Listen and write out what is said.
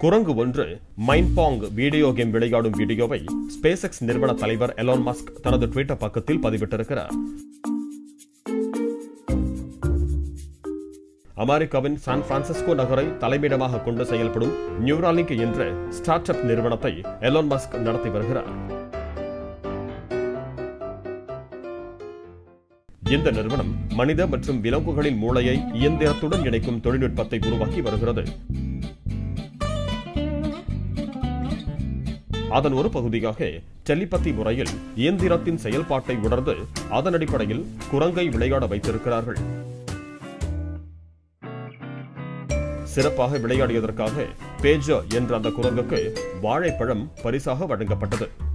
குரங்கு ஒன்று மைன்பாங் video game விளையாடும் வீடியோவை ஸ்பேஸ் எக்ஸ் நிறுவன தலைவர் எலான் மஸ்க் தனது ட்விட்டர் பக்கத்தில் பதிவிட்டிருக்கிறார் அமெரிக்காவின் சான் பிரான்சிஸ்கோ நகரை தலைமையிடமாக கொண்டு செயல்படும் நியூராலிங்க் என்ற ஸ்டார்ட் அப் நிறுவனத்தை எலான் மஸ்க் நடத்தி வருகிறார் இந்த நிறுவனம் மனித மற்றும் விலங்குகளின் மூளையை இயந்திரத்துடன் இணைக்கும் தொழில்நுட்பத்தை உருவாக்கி வருகிறது அதன் ஒரு பகுதியாக டெலிபதி முறையில் இயந்திரத்தின் செயல்பாட்டை உணர்ந்து அதன் அடிப்படையில் குரங்கை விளையாட வைத்திருக்கிறார்கள் சிறப்பாக விளையாடியதற்காக பேஜோ என்ற அந்த குரங்குக்கு வாழைப்பழம் பரிசாக வழங்கப்பட்டது